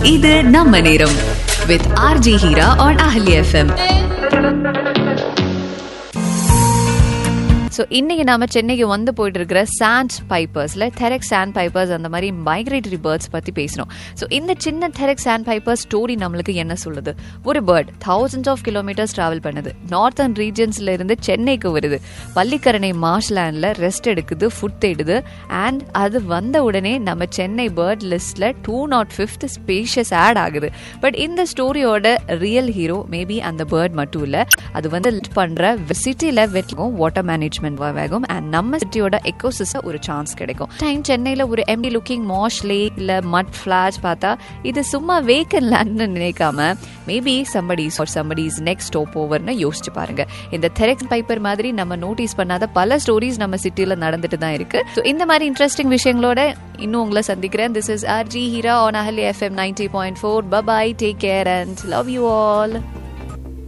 இது நம்ம நேரம் with RJ Heera on Ahalya FM so இன்னைக்கு நாம சென்னைக்கு வந்து போயிட்டு இருக்கிற சாண்ட் பைப்பர்ஸ்ல தெரெக் சாண்ட் பைப்பர்ஸ் அந்த மாதிரி மைக்ரேட்டரி பேர்ட்ஸ் பத்தி பேசணும் ஸோ இந்த சின்ன தெரெக் சாண்ட் பைப்பர் ஸ்டோரி நம்மளுக்கு என்ன சொல்லுது ஒரு bird thousands of kilometres travel பண்ணுது நார்த்தன் ரீஜன்ஸ்ல இருந்து சென்னைக்கு வருது பள்ளிக்கரணை மார்ஷ்லேண்ட்ல ரெஸ்ட் எடுக்குது ஃபுட் தேடுது அண்ட் அது வந்த உடனே நம்ம சென்னை பேர்ட் லிஸ்ட்ல two naught fifth species add ஆகுது பட் இந்த ஸ்டோரியோட ரியல் ஹீரோ மேபி அந்த பேர்ட் மட்டும் இல்ல அது வந்து lead பண்ற சிட்டில வெட்டும் வாட்டர் மேனேஜ்மெண்ட் ஆகும் அண்ட் நம்ம சிட்டியோட எக்கோசிஸ்டம் ஒரு சான்ஸ் கிடைக்கும் டைம் சென்னையில ஒரு எம்டி லுக்கிங் மாஷ் லேக் இல்ல மட் ஃபிளாஷ் பார்த்தா இது சும்மா வேக்கன் லேண்ட்னு நினைக்காம maybe somebody's or somebody's next stop ஓவர்னு யோசிச்சு பாருங்க இந்த தெரெக்ஸ் பைப்பர் மாதிரி நம்ம நோட்டீஸ் பண்ணாத பல ஸ்டோரிஸ் நம்ம சிட்டில நடந்துட்டு தான் இருக்கு ஸோ இந்த மாதிரி இன்ட்ரெஸ்டிங் விஷயங்களோட இன்னும் உங்களை சந்திக்கிறேன் this is R J Heera on Ahalya FM ninety point four bye bye take care and love you all